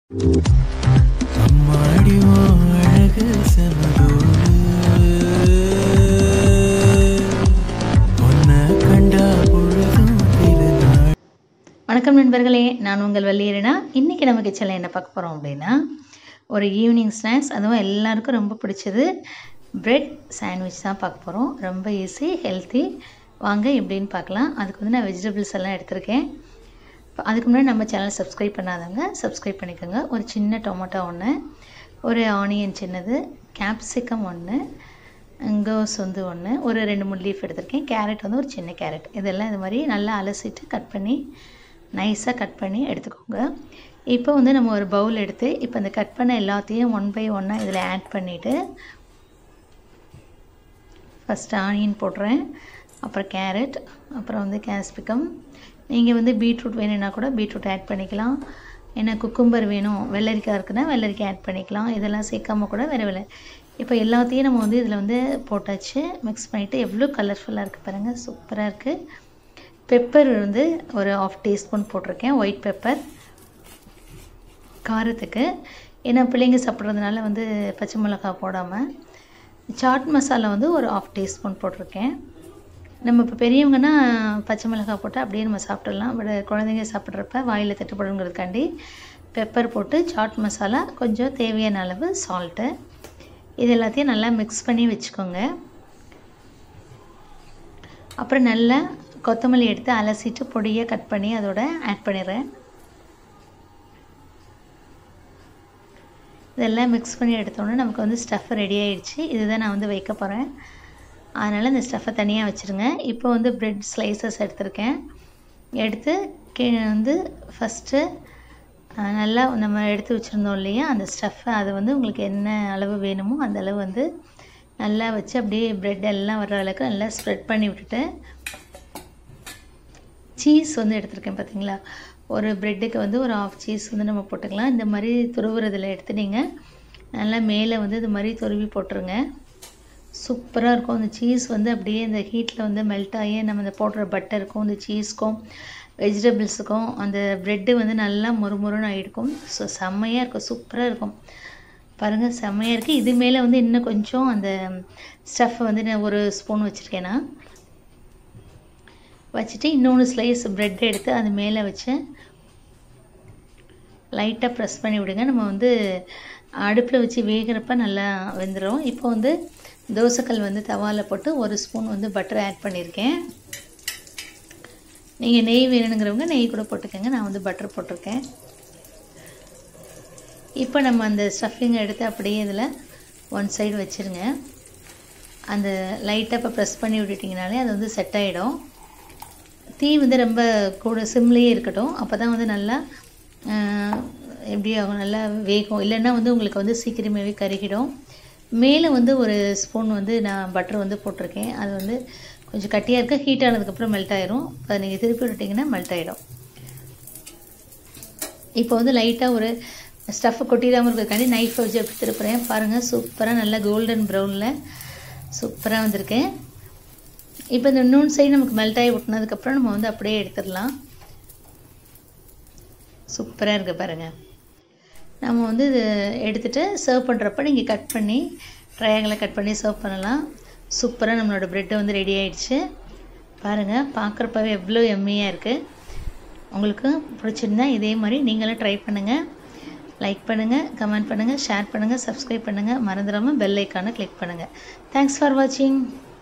அம்மாடி உன் அழகு செமதோடு உன்னை கண்டா பொழுதும் திருநாள் வணக்கம் நண்பர்களே நான் உங்கள் வள்ளியரனா இன்றைக்கி நம்ம கிச்சனில் என்ன பார்க்க போகிறோம் அப்படின்னா ஒரு ஈவினிங் ஸ்நாக்ஸ் அதுவும் எல்லாருக்கும் ரொம்ப பிடிச்சது பிரெட் சாண்ட்விச் தான் பார்க்க போகிறோம் ரொம்ப ஈஸி ஹெல்த்தி வாங்க எப்படின்னு பார்க்கலாம் அதுக்கு வந்து நான் வெஜிடபிள்ஸ் எல்லாம் எடுத்திருக்கேன் இப்ப அதுக்கு முன்னாடி நம்ம சேனல் சப்ஸ்கிரைப் பண்ணாதவங்க சப்ஸ்கிரைப் பண்ணிக்கோங்க ஒரு சின்ன டொமேட்டோ ஒன்று ஒரு ஆனியன் சின்னது கேப்சிகம் ஒன்று கோஸ் வந்து ஒன்று ஒரு ரெண்டு மூணு லீஃப் எடுத்திருக்கேன் கேரட் வந்து ஒரு சின்ன கேரட் இதெல்லாம் இது மாதிரி நல்லா அலசிட்டு கட் பண்ணி நைஸாக கட் பண்ணி எடுத்துக்கோங்க இப்போ வந்து நம்ம ஒரு பவுல் எடுத்து இப்போ இந்த கட் பண்ண எல்லாத்தையும் ஒன் பை ஒன்னாக இதில் ஆட் பண்ணிவிட்டு ஃபஸ்ட்டு ஆனியன் போடுறேன் அப்புறம் கேரட் அப்புறம் வந்து கேஸ்பிகம் நீங்கள் வந்து பீட்ரூட் வேணும்னா கூட பீட்ரூட் ஆட் பண்ணிக்கலாம் ஏன்னா குக்கும்பர் வேணும் வெள்ளரிக்காய் இருக்குன்னா வெள்ளரிக்காய் ஆட் பண்ணிக்கலாம் இதெல்லாம் சேர்க்காம கூட வேறு வேலை இப்போ எல்லாத்தையும் நம்ம வந்து இதில் வந்து போட்டாச்சு மிக்ஸ் பண்ணிவிட்டு எவ்வளோ கலர்ஃபுல்லாக இருக்குது பாருங்கள் சூப்பராக இருக்குது பெப்பர் வந்து ஒரு ஆஃப் டீஸ்பூன் போட்டிருக்கேன் ஒயிட் பெப்பர் காரத்துக்கு ஏன்னா பிள்ளைங்க சாப்பிட்றதுனால வந்து பச்சை மிளகாய் போடாமல் சாட் மசாலா வந்து ஒரு ஆஃப் டீஸ்பூன் போட்டிருக்கேன் நம்ம இப்போ பெரியவங்கன்னா பச்சை மிளகாய் போட்டு அப்படியே நம்ம சாப்பிட்றலாம் பட் குழந்தைங்க சாப்பிட்றப்ப வாயில் தட்டுப்படுங்கிறதுக்காண்டி பெப்பர் போட்டு சாட் மசாலா கொஞ்சம் தேவையான அளவு சால்ட்டு இது எல்லாத்தையும் நல்லா மிக்ஸ் பண்ணி வச்சுக்கோங்க அப்புறம் நல்லா கொத்தமல்லி எடுத்து அலசிட்டு பொடியாக கட் பண்ணி அதோட ஆட் பண்ணிடுறேன் இதெல்லாம் மிக்ஸ் பண்ணி எடுத்தோன்னே நமக்கு வந்து ஸ்டஃப் ரெடி ஆயிடுச்சு இதுதான் நான் வந்து வைக்க போகிறேன் அதனால் இந்த ஸ்டஃப்பை தனியாக வச்சுருங்க இப்போ வந்து ப்ரெட் ஸ்லைசஸ் எடுத்திருக்கேன் எடுத்து கீழே வந்து ஃபஸ்ட்டு நல்லா நம்ம எடுத்து வச்சுருந்தோம் இல்லையா அந்த ஸ்டஃப்பை அது வந்து உங்களுக்கு என்ன அளவு வேணுமோ அந்த அளவு வந்து நல்லா வச்சு அப்படியே ப்ரெட் எல்லாம் வர்ற அளவுக்கு நல்லா ஸ்ப்ரெட் பண்ணி விட்டுட்டு சீஸ் வந்து எடுத்திருக்கேன் பார்த்தீங்களா ஒரு ப்ரெட்டுக்கு வந்து ஒரு ஆஃப் சீஸ் வந்து நம்ம போட்டுக்கலாம் இந்த மாதிரி துருவுறதில் எடுத்து நீங்கள் நல்லா மேலே வந்து இது மாதிரி துருவி போட்டுருங்க சூப்பராக இருக்கும் அந்த சீஸ் வந்து அப்படியே இந்த ஹீட்டில் வந்து மெல்ட் ஆகி நம்ம இந்த போடுற பட்டருக்கும் இந்த சீஸ்க்கும் வெஜிடபிள்ஸுக்கும் அந்த ப்ரெட்டு வந்து நல்லா முறுமுறுன்னு ஆகிருக்கும் ஸோ செம்மையாக இருக்கும் சூப்பராக இருக்கும் பாருங்கள் செம்மையாக இருக்குது இது மேலே வந்து இன்னும் கொஞ்சம் அந்த ஸ்டஃப்பை வந்து நான் ஒரு ஸ்பூன் வச்சுருக்கேன்னா வச்சுட்டு இன்னொன்று ஸ்லைஸ் ப்ரெட் எடுத்து அது மேலே வச்சு லைட்டாக ப்ரெஸ் பண்ணி விடுங்க நம்ம வந்து அடுப்பில் வச்சு வேகிறப்ப நல்லா வெந்துடும் இப்போ வந்து தோசைக்கல் வந்து தவாவில் போட்டு ஒரு ஸ்பூன் வந்து பட்டர் ஆட் பண்ணியிருக்கேன் நீங்கள் நெய் வேணுங்கிறவங்க நெய் கூட போட்டுக்கோங்க நான் வந்து பட்டர் போட்டிருக்கேன் இப்போ நம்ம அந்த ஸ்டஃபிங்கை எடுத்து அப்படியே இதில் ஒன் சைடு வச்சுருங்க அந்த லைட்டாக இப்போ ப்ரெஸ் பண்ணி விட்டுட்டிங்கனாலே அது வந்து செட் ஆகிடும் தீ வந்து ரொம்ப கூட சிம்லேயே இருக்கட்டும் அப்போ தான் வந்து நல்லா எப்படி ஆகும் நல்லா வேகும் இல்லைன்னா வந்து உங்களுக்கு வந்து சீக்கிரமாகவே கருகிடும் மேலே வந்து ஒரு ஸ்பூன் வந்து நான் பட்டர் வந்து போட்டிருக்கேன் அது வந்து கொஞ்சம் கட்டியாக இருக்க ஹீட் ஆனதுக்கப்புறம் மெல்ட் ஆயிரும் அதை நீங்கள் திருப்பி விட்டிங்கன்னா மெல்ட் ஆகிடும் இப்போ வந்து லைட்டாக ஒரு ஸ்டஃப் கொட்டிடாமல் இருக்கிறதுக்காண்டி நைஃப் வச்சு எப்படி திருப்புறேன் பாருங்கள் சூப்பராக நல்லா கோல்டன் ப்ரௌனில் சூப்பராக வந்திருக்கேன் இப்போ இந்த நூன் சைடு நமக்கு மெல்ட் ஆகி விட்டுனதுக்கப்புறம் நம்ம வந்து அப்படியே எடுத்துடலாம் சூப்பராக இருக்குது பாருங்கள் நம்ம வந்து இது எடுத்துகிட்டு சர்வ் பண்ணுறப்ப நீங்கள் கட் பண்ணி ட்ரையாங்கில் கட் பண்ணி சர்வ் பண்ணலாம் சூப்பராக நம்மளோட ப்ரெட்டு வந்து ரெடி ஆயிடுச்சு பாருங்கள் பார்க்குறப்பவே எவ்வளோ எம்மியாக இருக்குது உங்களுக்கு பிடிச்சிருந்தா இதே மாதிரி நீங்களும் ட்ரை பண்ணுங்கள் லைக் பண்ணுங்கள் கமெண்ட் பண்ணுங்கள் ஷேர் பண்ணுங்கள் சப்ஸ்கிரைப் பண்ணுங்கள் மறந்துடாமல் பெல் ஐக்கானை கிளிக் பண்ணுங்கள் தேங்க்ஸ் ஃபார் வாட்சிங்